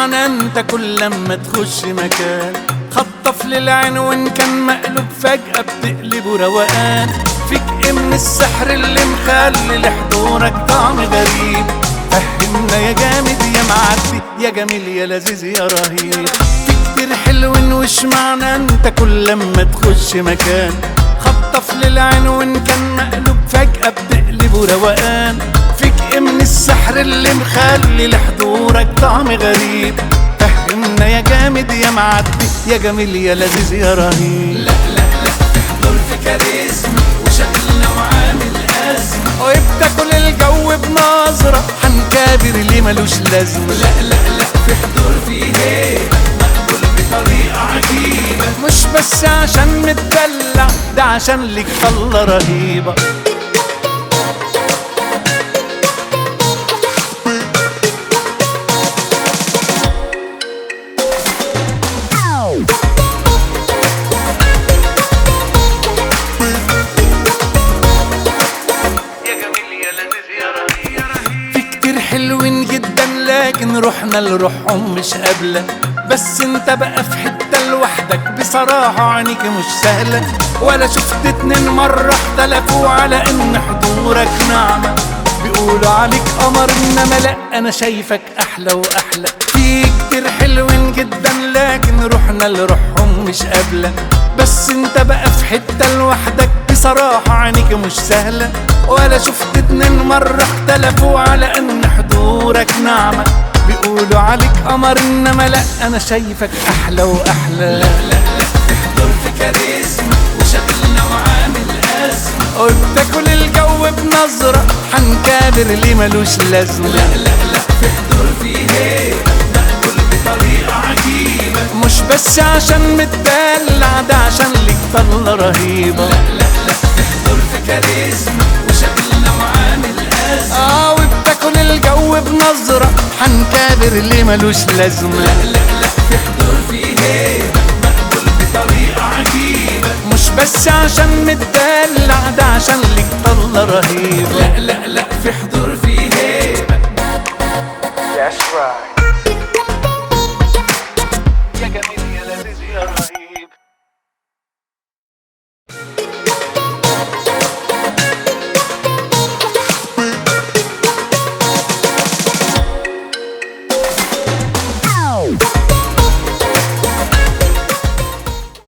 معنى انت كل لما تخش مكان خطف للعين وان كان مقلوب فجأة بتقلبه روقان فيك ايه من السحر اللي مخلي لحضورك طعم غريب فهمنا يا جامد يا معدي يا جميل يا لذيذ يا رهيب في كتير حلو وش معنى انت كل لما تخش مكان خطف للعين وان كان مقلوب فجأة بتقلبه روقان فيك ايه من السحر اللي مخلي لحضورك طعم غريب فهمنا يا جامد يا معدي يا جميل يا لذيذ يا رهيب لا لا لا تحضر في كاريزما وشكلنا وعامل أزمة وبتاكل الجو بنظرة حنكابر ليه ملوش لازمة لا لا لا في حضور فيه هيبة مقبول بطريقة عجيبة مش بس عشان متدلع ده عشان ليك طلة رهيبة في كتير حلوين جدا لكن روحنا لروحهم مش قابلة بس انت بقى في حتة لوحدك بصراحة عينيك مش سهلة ولا شفت اتنين مرة اختلفوا على ان حضورك نعمة بيقولوا عليك قمر انما لا انا شايفك احلى واحلى في كتير حلوين جدا لكن روحنا لروحهم مش قابلة بس انت بقى في حتة لوحدك بصراحة عينيك مش سهلة ولا شفت اتنين مرة اختلفوا على ان حضورك نعمة بيقولوا عليك قمر انما لا انا شايفك احلى واحلى لا لا لا تحضر في كاريزما وشكلنا وعامل ازمة وبتاكل الجو بنظرة حنكابر ليه ملوش لازمة لا لا لا في حضور فيه هيبة مقبول بطريقة عجيبة مش بس عشان متدلع ده عشان ليك طلة رهيبة لا لا لا تحضر في كاريزما وشكلنا وعامل أزمة اه وبتاكل الجو بنظرة حنكابر ليه ملوش لازمة لا لا لا في حضور فيه هيبة مقبول بطريقة عجيبة مش بس عشان متدلع ده عشان ليك طلة رهيبة لا لا لا في حضور فيه هيبة That's right.